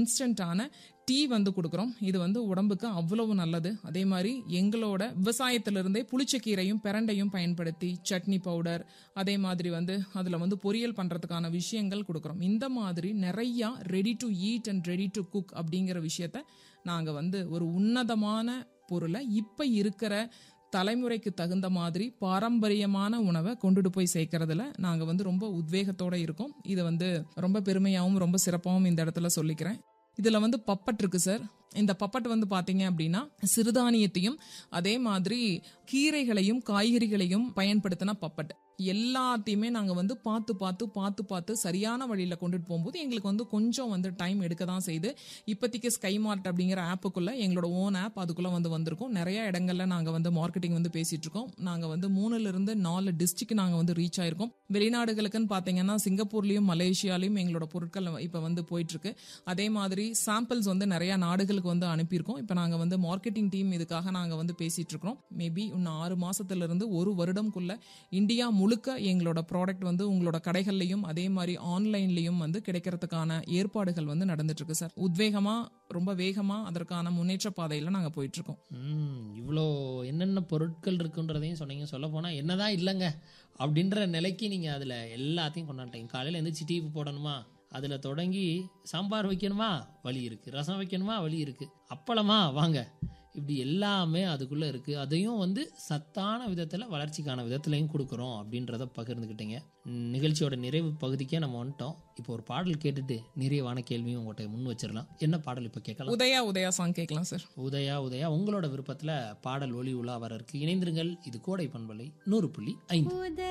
இன்ஸ்டன்டான tea வந்து கொடுக்குறோம் இது வந்து உடம்புக்கு அவ்வளவு நல்லது அதே மாதிரி எங்களோட விவசாயத்திலிருந்தே புளிச்சக்கீரையும் பிரண்டையும் பயன்படுத்தி சட்னி பவுடர் அதே மாதிரி வந்து அதில் வந்து பொரியல் பண்ணுறதுக்கான விஷயங்கள் கொடுக்குறோம் இந்த மாதிரி நிறையா ready to eat and ready to cook அப்படிங்கிற விஷயத்த நாங்கள் வந்து ஒரு உன்னதமான பொருளை இப்போ இருக்கிற தலைமுறைக்கு தகுந்த மாதிரி பாரம்பரியமான உணவை கொண்டுட்டு போய் சேர்க்கறதுல நாங்க வந்து ரொம்ப உத்வேகத்தோட இருக்கோம் இதை வந்து ரொம்ப பெருமையாகவும் ரொம்ப சிறப்பாகவும் இந்த இடத்துல சொல்லிக்கிறேன் இதுல வந்து பப்பட் இருக்கு சார் இந்த பப்பட் வந்து பாத்தீங்க அப்படின்னா சிறுதானியத்தையும் அதே மாதிரி கீரைகளையும் காய்கறிகளையும் பயன்படுத்தின பப்பட் எல்லாத்தையுமே நாங்க வந்து பார்த்து பார்த்து பார்த்து பார்த்து சரியான வழியில கொண்டுட்டு போகும்போது எங்களுக்கு வந்து கொஞ்சம் வந்து டைம் எடுக்க தான் செய்யுது இப்போதைக்கு ஸ்கை மார்ட் அப்படிங்கிற ஆப்புக்குள்ள எங்களோட ஓன் ஆப் அதுக்குள்ள வந்து வந்திருக்கும் நிறைய இடங்கள்ல நாங்க வந்து மார்க்கெட்டிங் வந்து பேசிட்டு இருக்கோம் நாங்க வந்து மூணுல இருந்து நாலு டிஸ்ட்ரிக்ட் நாங்க வந்து ரீச் ஆயிருக்கோம் வெளிநாடுகளுக்குன்னு பாத்தீங்கன்னா சிங்கப்பூர்லயும் மலேசியாலையும் எங்களோட பொருட்கள் இப்ப வந்து போயிட்டு இருக்கு அதே மாதிரி சாம்பிள்ஸ் வந்து நிறைய நாடுகளுக்கு வந்து அனுப்பியிருக்கோம் இப்ப நாங்க வந்து மார்க்கெட்டிங் டீம் இதுக்காக நாங்க வந்து பேசிட்டு இருக்கோம் மேபி இன்னும் ஆறு மாசத்துல இருந்து ஒரு வருடம்குள்ள இந்தியா முழுக்க எங்களோட ப்ராடக்ட் வந்து உங்களோட கடைகள்லயும் அதே மாதிரி ஆன்லைன்லயும் வந்து கிடைக்கிறதுக்கான ஏற்பாடுகள் வந்து நடந்துட்டு இருக்கு சார் உத்வேகமா ரொம்ப வேகமா அதற்கான முன்னேற்ற பாதையில நாங்க போயிட்டு இருக்கோம் ம் இவ்வளோ என்னென்ன பொருட்கள் இருக்குன்றதையும் சொன்னீங்க சொல்ல போனால் என்னதான் இல்லைங்க அப்படின்ற நிலைக்கு நீங்கள் அதில் எல்லாத்தையும் கொண்டாட்டீங்க காலையில் எந்திரிச்சு டீ போடணுமா அதில் தொடங்கி சாம்பார் வைக்கணுமா வழி இருக்குது ரசம் வைக்கணுமா வழி இருக்குது அப்பளமா வாங்க இப்படி எல்லாமே அதுக்குள்ளே இருக்குது அதையும் வந்து சத்தான விதத்தில் வளர்ச்சிக்கான விதத்துலையும் கொடுக்குறோம் அப்படின்றத பகிர்ந்துக்கிட்டீங்க ம், நிகழ்ச்சியோட நிறைவு பகுதிக்கே நம்ம வந்துட்டோம் இப்போ ஒரு பாடல் கேட்டுட்டு நிறைவான கேள்வியும் உங்கள்கிட்ட முன் வச்சிடலாம் என்ன பாடல் இப்போ கேட்கலாம் உதயா உதயா சாங் கேட்கலாம் சார் உதயா உதயா உங்களோட விருப்பத்துல பாடல் ஒளி உலா வர இருக்கு இணைந்திருங்கள் இது கோடை பண்பலை நூறு புள்ளி ஐந்து